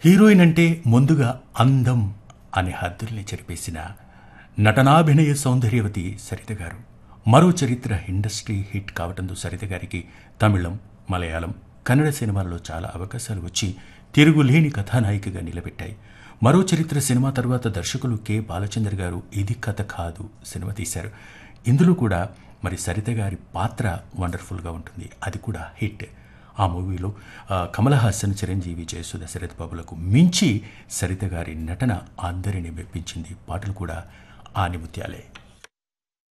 heroine అంటే ముందుగా అందం అనే హద్దుల్ని చెరిపేసిన నటనాభినయ సౌందర్యవతి సరిత గారు మరో చరిత్ర ఇండస్ట్రీ హిట్ కావడంతో సరిత గారికి తమిళం మలయాళం కన్నడ సినిమాల్లో చాలా అవకాశాలు వచ్చి తిరుగులేని కథానాయికగా నిలబెట్టాయి మరో చరిత్ర సినిమా తర్వాత దర్శకులు కె బాలచంద్ర గారు ఇది కథ కాదు సినిమా తీశారు ఇందులో కూడా మరి సరిత గారి పాత్ర వండర్ఫుల్గా ఉంటుంది అది కూడా హిట్ ఆ మూవీలో ఆ, కమల్ హాసన్ చిరంజీవి జయసుధ శరత్ బాబులకు మించి సరిత గారి నటన అందరినీ మెప్పించింది పాటలు కూడా ఆ నిముత్యాలే